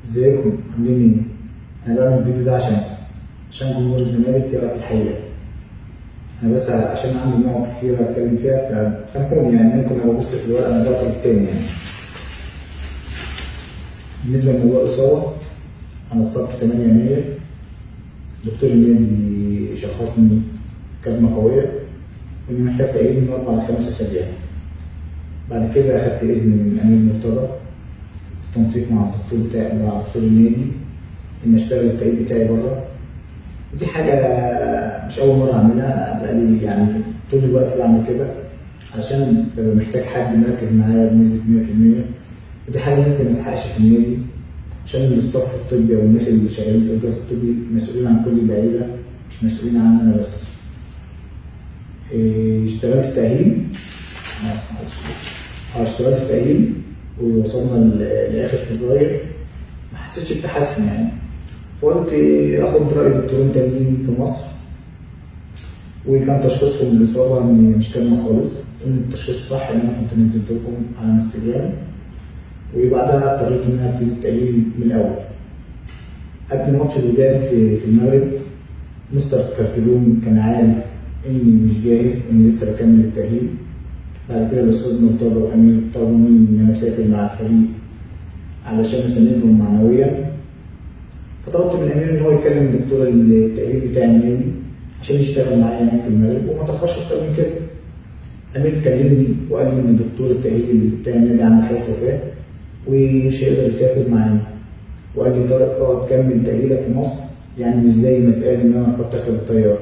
ازيكم عاملين ايه؟ انا بعمل الفيديو ده عشان عشان جمهور الزمالك يعرف الحقيقه انا بس عشان عندي نقط كتير هتكلم فيها فسامحوني يعني ممكن لو ببص في الورقه من الوقت للتاني يعني بالنسبه لموضوع الاصابه انا اتصبت 8 يناير دكتور النادي شخصني كدمه قويه واني محتاج تأييد من اربع لخمس اسابيع بعد كده اخدت اذن من امين مرتضى تنسيق مع الدكتور بتاعي مع دكتور النادي ان اشتغل التأييد بتاعي بره ودي حاجة مش أول مرة أعملها أنا بقالي يعني طول الوقت بعمل كده عشان ببقى محتاج حد مركز معايا بنسبة 100% ودي حاجة ممكن ما تحققش في النادي عشان الاستاف الطبي أو الناس اللي شغالين في الجهاز الطبي مسؤولين عن كل اللعيبة مش مسؤولين عني أنا بس. إيه، اشتغلت تأهيل اه اشتغلت تأهيل ووصلنا ل- لآخر فبراير ما حسيتش بتحسن يعني فقلت اخد راي دكتورين تانيين في مصر وكان تشخيصهم الاصابه ان مش كلمه خالص ان التشخيص صح ان انا كنت نزلت لكم على انستجرام وبعدها اضطريت ان انا ابتدي التأهيل من الاول قبل ماتش الوداد في في المغرب مستر كارتيرون كان عارف اني مش جاهز اني لسه بكمل التأهيل بعد كده الاستاذ مرتضى وامين طلبوا مني ان انا اسافر مع الفريق علشان اساندهم معنويا فطلبت من الامير ان هو يكلم دكتور التأهيل بتاع النادي عشان يشتغل معايا هناك في المغرب وما تاخرش اكتر من كده. امير كلمني وقال لي ان دكتور التأهيل بتاع النادي عنده حالة وفاة ومش هيقدر يسافر معانا. وقال لي طارق اقعد كمل تأهيلك في مصر يعني مش زي ما اتقال ان انا كنت راكب الطيارة.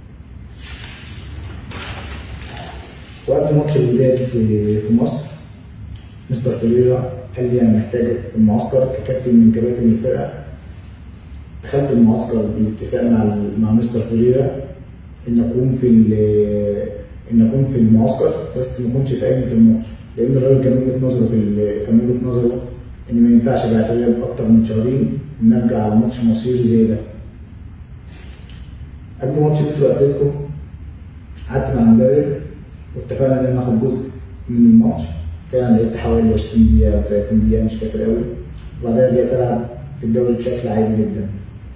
وقبل ماتش الوداد في مصر مستر فيريرا قال لي انا محتاجك في المعسكر ككابتن من كباتن الفرقه دخلت المعسكر بالاتفاق مع مع مستر فيريرا ان اكون في ال- ان اكون في المعسكر بس ما اكونش في قائمه الماتش لان الراجل كان وجهه نظره في ال- كان وجهه نظره ان ما ينفعش بعد غياب اكتر من شهرين ان ارجع على ماتش مصيري زي ده قبل ماتش مترو اتلتيكو قعدت مع المدرب واتفقنا ان انا اخد جزء من الماتش فعلا لعبت حوالي 20 دقيقه او 30 دقيقه مش فاكر قوي وبعدها رجعت العب في الدوري بشكل عادي جدا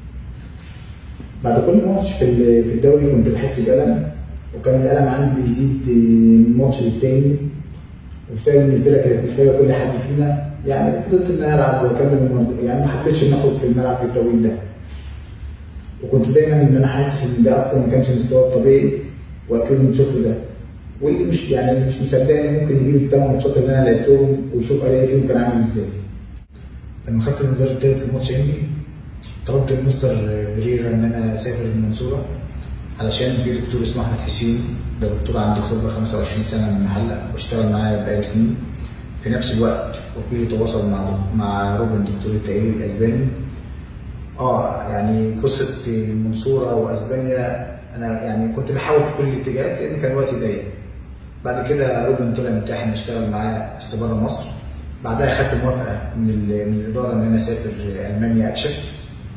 بعد كل ماتش في ال- في الدوري كنت بحس بألم وكان الألم عندي بيزيد من ماتش للتاني وبسبب ان الفرقه كانت محتاجه كل حد فينا يعني فضلت ان انا العب واكمل الموضوع يعني ما حبيتش ان اخرج في الملعب في التوقيت ده وكنت دايما ان انا حاسس ان ده اصلا ما كانش مستوى الطبيعي واكيد بتشوف ده واللي مش يعني اللي مش مصدقني ممكن يجيب الثمان ماتشات اللي انا لعبتهم ويشوف ادائي فيهم كان عامل ازاي. لما خدت الانذار التالت في ماتش انبي طلبت من مستر فيريرا ان انا اسافر المنصوره علشان في دكتور اسمه احمد حسين ده دكتور عنده خبره 25 سنه من المحله واشتغل معايا بقالي سنين في نفس الوقت وكيلي تواصل مع مع روبن دكتور التأهيل الاسباني اه يعني قصه المنصوره واسبانيا انا يعني كنت بحاول في كل الاتجاهات لان كان وقتي ضيق بعد كده روبن طلع متاح ان اشتغل معاه بس بره مصر بعدها خدت موافقه من ال- من الاداره ان انا اسافر المانيا اكشف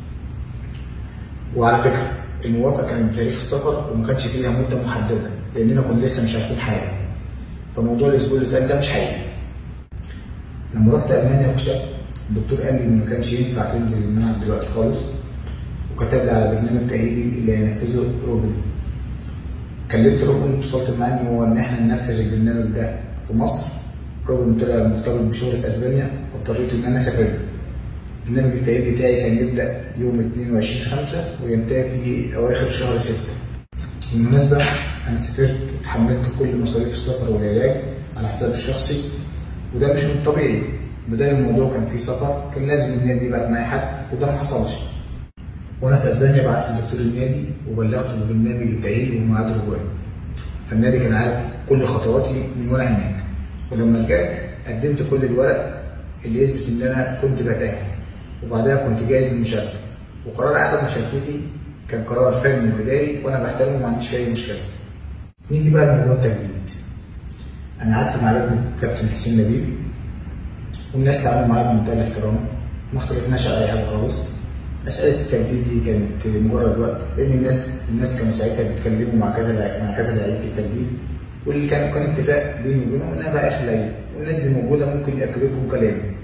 وعلى فكره الموافقه كانت بتاريخ السفر وما كانش فيها مده محدده لاننا كنا لسه مش عارفين حاجه فموضوع الاسبوع اللي فات ده مش حقيقي لما رحت المانيا اكشف الدكتور قال لي ان ما كانش ينفع تنزل الملعب دلوقتي خالص وكتب لي على برنامج تاهيلي اللي هينفذه روبن كلمت روبن وصلت معاه ان هو ان احنا ننفذ البرنامج ده في مصر روبن طلع مرتبط بشغل في اسبانيا فاضطريت ان انا اسافر برنامج التأهيل بتاعي كان يبدأ يوم 22 5 وينتهي في أواخر شهر 6 بالمناسبة أنا سافرت وتحملت كل مصاريف السفر والعلاج على حساب الشخصي وده مش من الطبيعي بدل الموضوع كان فيه سفر كان لازم النادي يبعت معايا حد وده ما حصلش وانا في اسبانيا بعت لدكتور النادي وبلغته ببرنامج التأهيل وميعاد رجوعي فالنادي كان عارف كل خطواتي من وانا هناك ولما رجعت قدمت كل الورق اللي يثبت ان انا كنت بتاهل وبعدها كنت جاهز للمشاركه وقرار عدم مشاركتي كان قرار فني واداري وانا بحترمه وما عنديش فيه اي مشكله. نيجي بقى لموضوع التجديد. انا قعدت مع لجنه كابتن حسين نبيل والناس تعاملوا معايا بمنتهى الاحترام ما اختلفناش على اي حاجه خالص. مساله التجديد دي كانت مجرد وقت لان الناس الناس كانوا ساعتها بيتكلموا مع كذا لعيب مع كذا لعيب في التجديد واللي كان كان اتفاق بيني وبينهم ان انا بقى اخر لعيب والناس دي موجوده ممكن ياكدوا لكم كلامي.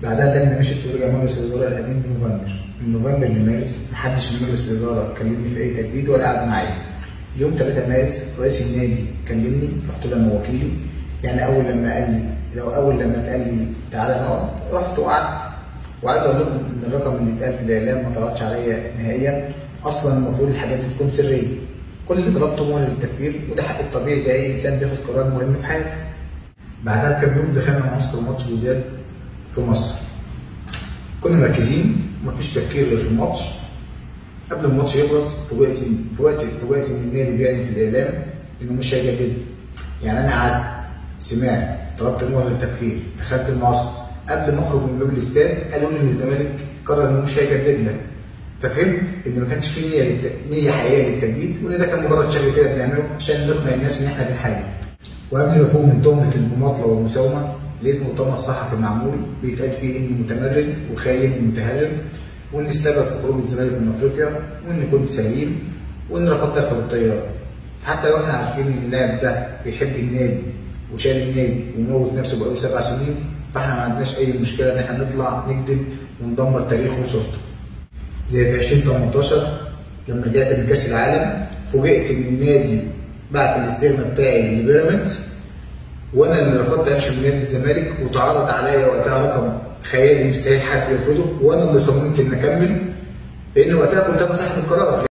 بعدها اللجنه مشيت ورجع مجلس الاداره القديم في نوفمبر من نوفمبر لمارس محدش من مجلس الاداره كلمني في اي تجديد ولا قعد معايا يوم 3 مارس رئيس النادي كلمني رحت له انا وكيلي يعني اول لما قال لي لو اول لما اتقال لي تعالى نقعد رحت وقعدت وعايز اقول لكم ان الرقم اللي اتقال في الاعلام ما طلعش عليا نهائيا اصلا المفروض الحاجات دي تكون سريه كل اللي طلبته هو التفكير وده حق الطبيعي زي اي انسان بياخد قرار مهم في حياته بعدها بكام يوم دخلنا معسكر ماتش الوداد في مصر كنا مركزين مفيش تفكير غير في الماتش قبل الماتش يخلص فوجئت فوجئت فوجئت ان النادي بيعلن في الاعلام انه مش هيجدد يعني انا قعدت سمعت طلبت نوع للتفكير دخلت المعسكر قبل ما اخرج من باب الاستاد قالوا لي ان الزمالك قرر انه مش هيجدد لك ففهمت ان ما كانش في نيه للت... نيه حقيقيه للتجديد وان ده كان مجرد شكل كده بنعمله عشان نقنع الناس ان احنا بنحارب وقبل ما افوق من تهمه المماطله والمساومه لقيت مؤتمر صحفي معمول بيتقال فيه اني متمرد وخاين ومتهرب وان السبب في خروج الزمالك من افريقيا واني كنت سليم واني رفضت اركب الطياره حتى لو احنا عارفين ان اللاعب ده بيحب النادي وشال النادي وموت نفسه بقاله سبع سنين فاحنا ما عندناش اي مشكله ان احنا نطلع نكذب وندمر تاريخه وصورته. زي في 2018 لما رجعت من كاس العالم فوجئت ان النادي بعت الاستغنى بتاعي لبيراميدز وانا اللي رفضت امشي من نادي الزمالك وتعرض عليا وقتها رقم خيالي مستحيل حد يرفضه وانا اللي صممت ان اكمل لان وقتها كنت انا صاحب القرار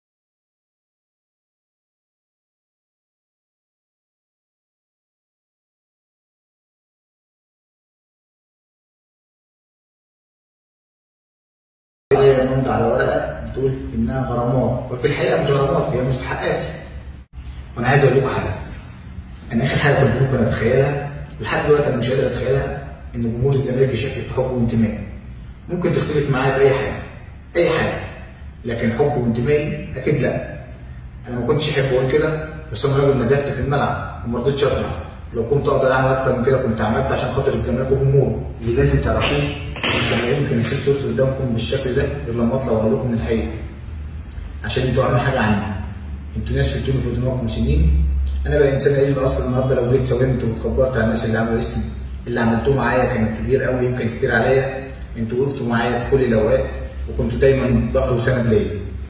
هي ممضى على ورقه بتقول انها غرامات وفي الحقيقه مش غرامات هي مستحقات وانا عايز اقول لكم حاجه انا اخر حاجه كنت ممكن اتخيلها لحد دلوقتي انا مش قادر اتخيلها ان جمهور الزمالك يشكل في حب وانتماء ممكن تختلف معايا في اي حاجه اي حاجه لكن حب وانتمائي اكيد لا انا ما كنتش احب اقول كده بس انا راجل نزلت في الملعب وما رضيتش اطلع لو كنت اقدر اعمل اكتر من كده كنت عملت عشان خاطر الزمالك وجمهوره اللي لازم تعرفوه ان لا يمكن اسيب صورتي قدامكم بالشكل ده غير لما اطلع واقول لكم الحقيقه عشان انتوا اهم حاجه عندي انتوا ناس شفتوني في دماغكم سنين انا بقى انسان قليل الاصل النهارده لو جيت ساومت واتكبرت على الناس اللي عملوا اسمي اللي عملتوه معايا كان كبير قوي يمكن كتير عليا انتوا وقفتوا معايا في كل الاوقات وكنتوا دايما ظهر وسند ليا